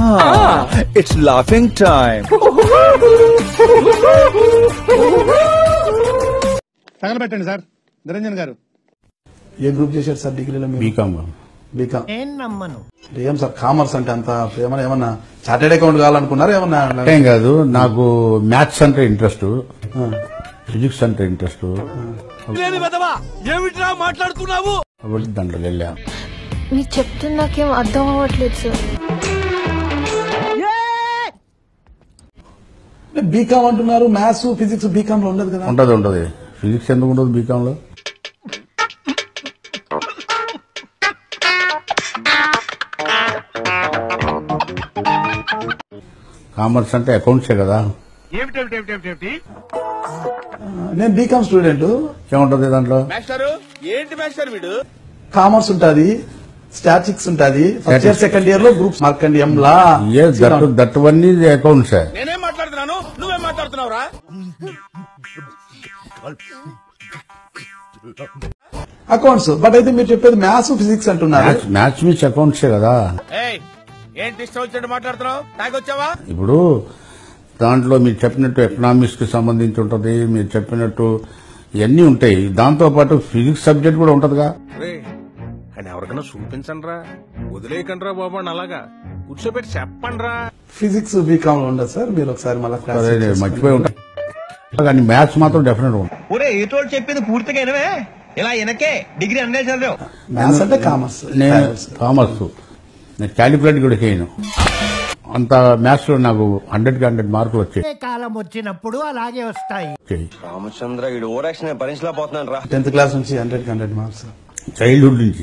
it's laughing time. తగలబెట్టండి sir Niranjan గారు A group చేశారు సార్ డిగ్రీలో మీరు బీకామ్ బీకామ్ ఏం సార్ కామర్స్ అంటే అంత ఏమన్నా ఏమన్నా చార్టెడ్ అకౌంట్ కావాలనుకున్నారా ఏమన్నా ఏం కాదు నాకు మ్యాథ్స్ అంటే ఇంట్రెస్ట్ ఫిజిక్స్ అంటే ఇంట్రెస్ట్ కాబట్టి దాంట్లో వెళ్ళా మీరు చెప్తుంది నాకేం అర్థం అవ్వట్లేదు సార్ బీకామ్ అంటున్నారు మ్యాథ్స్ ఫిజిక్స్ బీకామ్ లో ఉండదు కదా ఉంటది ఉంటది ఫిజిక్స్ ఎందుకు ఉండదు బీకామ్ లో కామర్స్ అంటే అకౌంట్సే కదా నేను బీకామ్ స్టూడెంట్ ఏముంటది దాంట్లో కామర్స్ ఉంటది స్టాటిక్స్ ఉంటది ఫస్ట్ ఇయర్ సెకండ్ ఇయర్ లో గ్రూప్స్ మార్కండి ఎంలా ఏ దట్టు దట్టువన్నీ అకౌంట్సే నేనేం మాట్లాడుతున్నాను నువ్వేం మాట్లాడుతున్నావురా అకౌంట్స్ బట్ అయితే మీరు చెప్పేది మ్యాథ్స్ ఫిజిక్స్ అంటున్నారు మ్యాథ్స్ మ్యాథ్స్ మీన్స్ అకౌంట్సే కదా ఏయ్ ఏంటి ఇష్టం వచ్చినట్టు మాట్లాడుతున్నావు తాగొచ్చావా ఇప్పుడు దాంట్లో మీరు చెప్పినట్టు ఎకనామిక్స్ కి సంబంధించి ఉంటది మీరు చెప్పినట్టు ఇవన్నీ ఉంటాయి దాంతో పాటు ఫిజిక్స్ సబ్జెక్ట్ కూడా ఉంటదిగా రే అని ఎవరికైనా చూపించండి రా వదిలేయకండి రా బాబు అని అలాగా కూర్చోబెట్టి చెప్పండి రా ఫిజిక్స్ బీకామ్ లో ఉండదు సార్ మీరు ఒకసారి మళ్ళీ క్లాస్ అదే నేను మర్చిపోయి ఉంటా కానీ మ్యాథ్స్ మాత్రం డెఫినెట్ ఉంటుంది ఒరే ఏటోళ్ళు చెప్పింది పూర్తిగా వినవే ఇలా వెనకే డిగ్రీ అన్నే చదివావు మ్యాథ్స్ అంటే కామర్స్ నేను కామర్స్ నేను క్యాలిక్యులేట్ కూడా చేయను అంత మ్యాథ్స్ లో నాకు హండ్రెడ్ కి హండ్రెడ్ మార్కులు వచ్చాయి కాలం వచ్చినప్పుడు అలాగే వస్తాయి వచ్చాయి. రామచంద్ర ఈ ఓరాక్షన్ భరించలేకపోతున్నాను రా టెన్త్ క్లాస్ నుంచి హండ్రెడ్ హండ్రెడ్ మార్క్స్ చైల్డ్హుడ్ నుంచి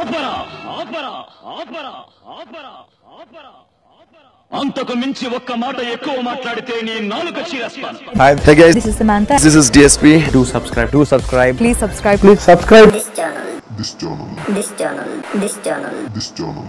అంతకు మించి ఒక్క మాట ఎక్కువ మాట్లాడితే నీ నాలుక చీరేస్తాను Hi, hey guys. This is Samantha. This is DSP. Do subscribe. Do subscribe. Please subscribe. Please subscribe. This channel. This channel. This channel. This channel. This channel.